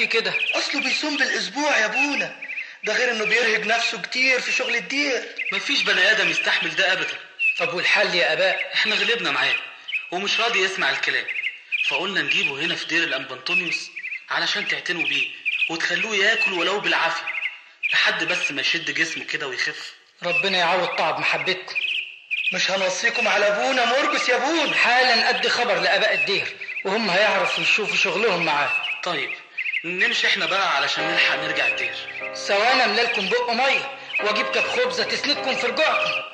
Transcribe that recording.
فيه كده اصله بيصوم بالاسبوع يا ابونا ده غير انه بيرهق نفسه كتير في شغل الدير مفيش بني ادم يستحمل ده ابدا طب والحل يا اباء احنا غلبنا معاه ومش راضي يسمع الكلام فقلنا نجيبه هنا في دير الانبنطونيوس علشان تعتنوا بيه وتخلوه ياكل ولو بالعافيه لحد بس ما يشد جسمه كده ويخف ربنا يعوض تعب محبتكم مش هنوصيكم على ابونا مرقس يا ابونا حالا ادي خبر لاباء الدير وهم هيعرفوا يشوفوا شغلهم معاه طيب نمشي احنا بقى علشان نلحق نرجع الدير سوانا املالكم بق ميه واجيب كاب خبزه تسندكم في رجوعكم